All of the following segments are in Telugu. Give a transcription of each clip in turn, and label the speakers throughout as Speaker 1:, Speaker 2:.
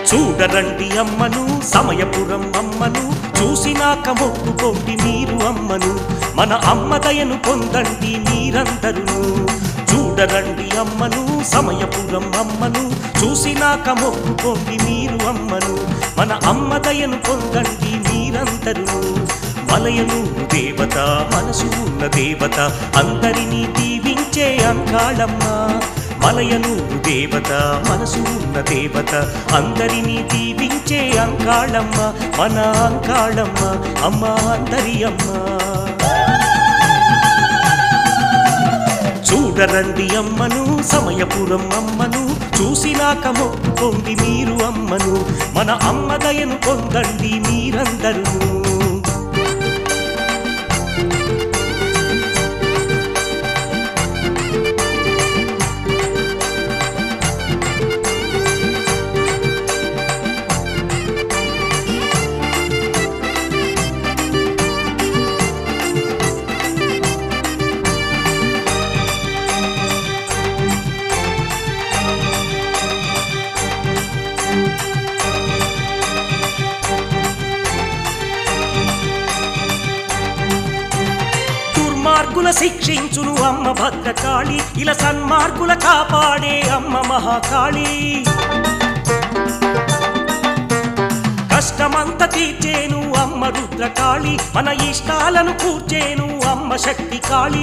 Speaker 1: చూడరండి అమ్మను సమయపురం అమ్మను చూసినాక మొక్కుకోండి మీరు అమ్మను మన అమ్మ దయను పొందండి మీరందరూ చూడరండి అమ్మను సమయపురం అమ్మను చూసినాక మొక్కుకోండి మీరు అమ్మను మన అమ్మ దయను పొందండి మీరందరూ మలయను దేవత మనసు ఉన్న దేవత అందరినీ దీవించే అంకాళమ్మ మలయను దేవత మనసు ఉన్న దేవత అందరినీ దీవించే అంకాళమ్మ మన అంకాళమ్మ అమ్మ అందరి అమ్మ చూడరండి అమ్మను సమయపురం అమ్మను చూసినాక మొక్కుకోండి మీరు అమ్మను మన అమ్మ దయను పొందండి మీరందరూ దుర్మార్గుల శిక్షించును అమ్మ భద్రకాళి ఇలా సన్మార్గుల కాపాడే అమ్మ మహాకాళి కష్టమంత తీర్చేను అమ్మ రుద్రకాళి మన ఇష్టాలను కూర్చేను అమ్మ శక్తి కాళి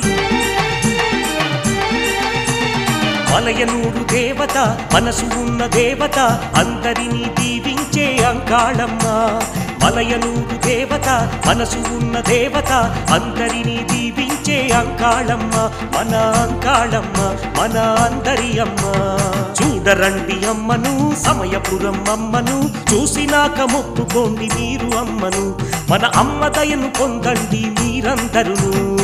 Speaker 1: వలయనూరు దేవత మనసు ఉన్న దేవత అందరినీ దీవించే అంకాళమ్మ వలయనూరు దేవత మనసు ఉన్న దేవత అందరినీ దీవించే అంకాళమ్మ మన అంకాళమ్మ మన అందరి అమ్మ చూడరండి అమ్మను సమయపురం అమ్మను చూసినాక మొక్కుకోండి మీరు అమ్మను మన అమ్మ దయను పొందండి మీరందరూ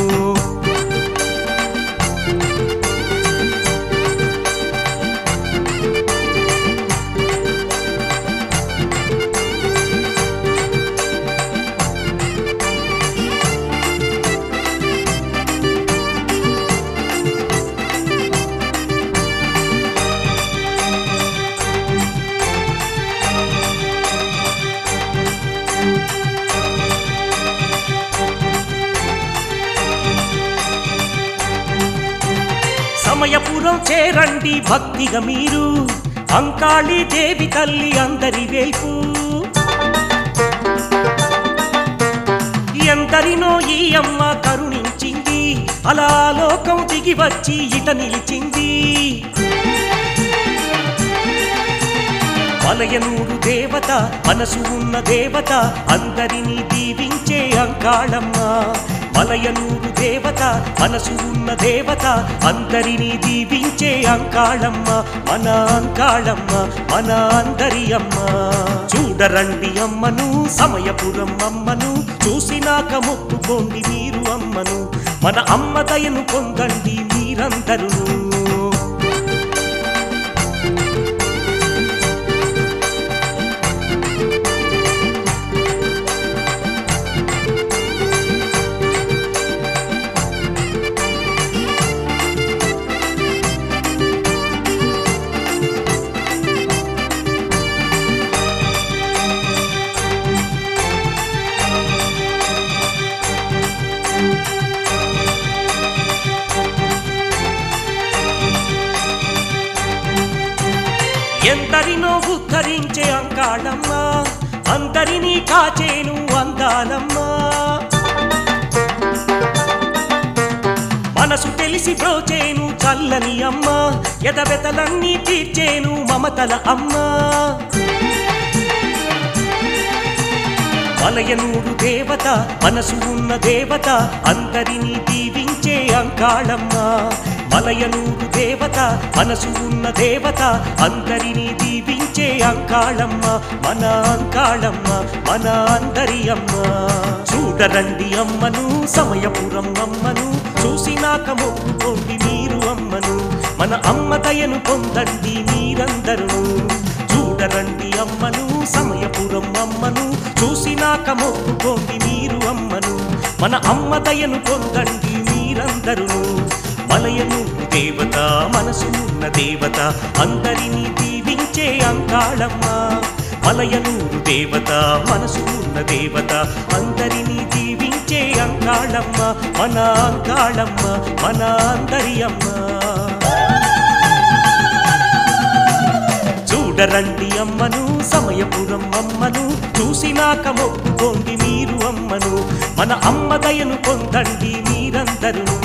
Speaker 1: సమయపురం చేరండి భక్తిగా మీరు అంకాళి దేవి తల్లి అందరి వేల్పు ఎందరినో ఈ అమ్మ కరుణించింది అలా లోకం దిగి వచ్చి ఇట నిలిచింది వలయనూరు దేవత మనసు ఉన్న దేవత అందరినీ దీవించే అంకాళమ్మ వలయనూరు దేవత మనసు ఉన్న దేవత అందరినీ దీవించే అంకాళమ్మ మన అంకాళమ్మ మన అందరి అమ్మ చూడరండి అమ్మను సమయపురం అమ్మను చూసినాక మొక్కుకోండి మీరు అమ్మను మన అమ్మ దయను పొందండి మీరందరూ ఎందరినో ఉద్ధరించే అంకాళమ్మ అందరినీ కాచేను అందాలమ్మా మనసు తెలిసి బ్రోచేను చల్లని అమ్మ ఎదబెతలన్నీ తీర్చేను మమతల అమ్మ వలయనూరు దేవత మనసు ఉన్న దేవత అందరినీ దీవించే అంకాళమ్మ వలయనూరు దేవత మనసు ఉన్న దేవత అందరినీ దీవించే అంకాళమ్మ మన అంకాళమ్మ మన అందరి అమ్మ చూడరండి అమ్మను సమయపురం అమ్మను చూసినాక మొక్కుకోండి మీరు అమ్మను మన అమ్మ దయను పొందండి మీరందరూ చూడరండి అమ్మను సమయపురం అమ్మను చూసినాక మొక్కుకోండి మీరు అమ్మను మన అమ్మ దయను పొందండి మీరందరూ మలయనూరు దేవత మనసు ఉన్న దేవత అందరినీ దీవించే అంకాళమ్మ మలయనూరు దేవత మనసు ఉన్న దేవత అందరినీ దీవించే అంకాళమ్మ మన అంకాళమ్మ మన అందరి అమ్మ చూడరండి అమ్మను సమయపురం అమ్మను చూసినాక మొక్కుకోండి మీరు అమ్మను మన అమ్మ దయను పొందండి మీరందరూ